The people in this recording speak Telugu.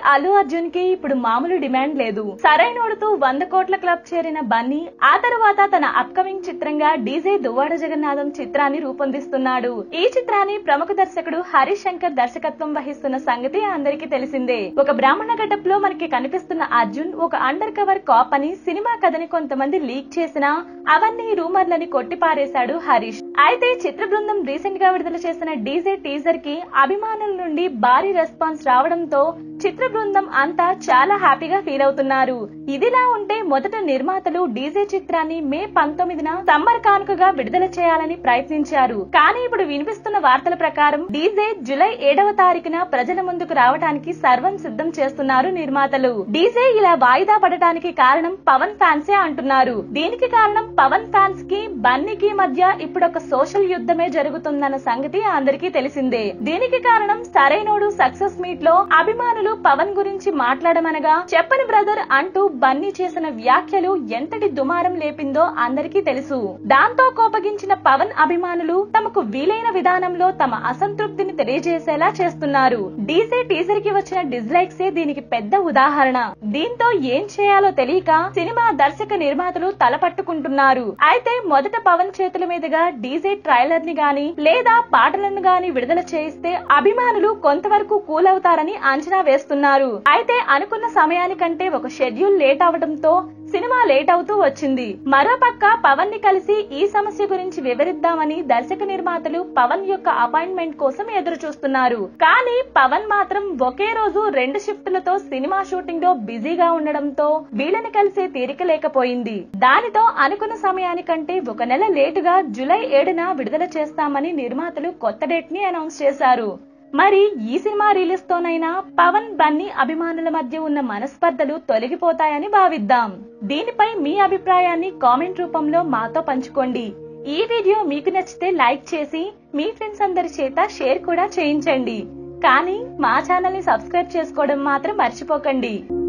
అల్లు అర్జున్ కి ఇప్పుడు మామూలు డిమాండ్ లేదు సరైనోడుతూ వంద కోట్ల క్లబ్ చేరిన బన్నీ ఆ తర్వాత తన అప్కమింగ్ చిత్రంగా డీజే దువ్వాడ జగన్నాథం చిత్రాన్ని రూపొందిస్తున్నాడు ఈ చిత్రాన్ని ప్రముఖ దర్శకుడు హరీష్ శంకర్ దర్శకత్వం వహిస్తున్న సంగతి అందరికీ తెలిసిందే ఒక బ్రాహ్మణ గడ్డప్ లో మనకి కనిపిస్తున్న అర్జున్ ఒక అండర్ కవర్ కాప్ అని సినిమా కథని కొంతమంది లీక్ చేసినా అవన్నీ రూమర్లని కొట్టిపారేశాడు హరీష్ అయితే చిత్ర బృందం రీసెంట్ గా విడుదల చేసిన డీజే టీజర్ కి అభిమానుల నుండి భారీ రెస్పాన్స్ రావడంతో చిత్ర బృందం అంతా చాలా హ్యాపీగా ఫీల్ అవుతున్నారు ఇదిలా ఉంటే మొదట నిర్మాతలు డీజే చిత్రాన్ని మే పంతొమ్మిదిన సమ్మర్ కానుకగా విడుదల చేయాలని ప్రయత్నించారు కానీ ఇప్పుడు వినిపిస్తున్న వార్తల ప్రకారం డీజే జూలై ఏడవ తారీఖున ప్రజల ముందుకు రావడానికి సర్వం సిద్ధం చేస్తున్నారు నిర్మాతలు డీజే ఇలా వాయిదా పడటానికి కారణం పవన్ ఫ్యాన్సే అంటున్నారు దీనికి కారణం పవన్ ఫ్యాన్స్ కి బన్నీకి మధ్య ఇప్పుడు ఒక సోషల్ యుద్ధమే జరుగుతుందన్న సంగతి అందరికీ తెలిసిందే దీనికి కారణం సరైనోడు సక్సెస్ మీట్ లో అభిమానులు పవన్ గురించి మాట్లాడమనగా చెప్పని బ్రదర్ అంటూ బన్నీ చేసిన వ్యాఖ్యలు ఎంతటి దుమారం లేపిందో అందరికీ తెలుసు దాంతో కోపగించిన పవన్ అభిమానులు తమకు వీలైన విధానంలో తమ అసంతృప్తిని తెలియజేసేలా చేస్తున్నారు డీజే టీజర్ కి వచ్చిన డిస్లైక్సే దీనికి పెద్ద ఉదాహరణ దీంతో ఏం చేయాలో తెలియక సినిమా దర్శక నిర్మాతలు తలపట్టుకుంటున్నారు అయితే మొదట పవన్ చేతుల మీదుగా డీజే ట్రైలర్ ని గాని లేదా పాటలను గాని విడుదల చేయిస్తే అభిమానులు కొంతవరకు కూల్ అవుతారని అంచనా వేస్తున్నారు అయితే అనుకున్న సమయానికంటే ఒక షెడ్యూల్ లేట్ అవడంతో సినిమా లేట్ అవుతూ వచ్చింది మరోపక్క పవన్ ని కలిసి ఈ సమస్య గురించి వివరిద్దామని దర్శక నిర్మాతలు పవన్ యొక్క అపాయింట్మెంట్ కోసం ఎదురు చూస్తున్నారు కానీ పవన్ మాత్రం ఒకే రోజు రెండు షిఫ్టులతో సినిమా షూటింగ్ లో బిజీగా ఉండడంతో వీళ్ళని కలిసే తీరిక లేకపోయింది దానితో అనుకున్న సమయానికంటే ఒక నెల లేటుగా జూలై ఏడున విడుదల చేస్తామని నిర్మాతలు కొత్త డేట్ ని అనౌన్స్ చేశారు మరి ఈ సినిమా రిలీజ్ తోనైనా పవన్ బన్నీ అభిమానుల మధ్య ఉన్న మనస్పర్ధలు తొలగిపోతాయని భావిద్దాం దీనిపై మీ అభిప్రాయాన్ని కామెంట్ రూపంలో మాతో పంచుకోండి ఈ వీడియో మీకు నచ్చితే లైక్ చేసి మీ ఫ్రెండ్స్ అందరి చేత షేర్ కూడా చేయించండి కానీ మా ఛానల్ ని సబ్స్క్రైబ్ చేసుకోవడం మాత్రం మర్చిపోకండి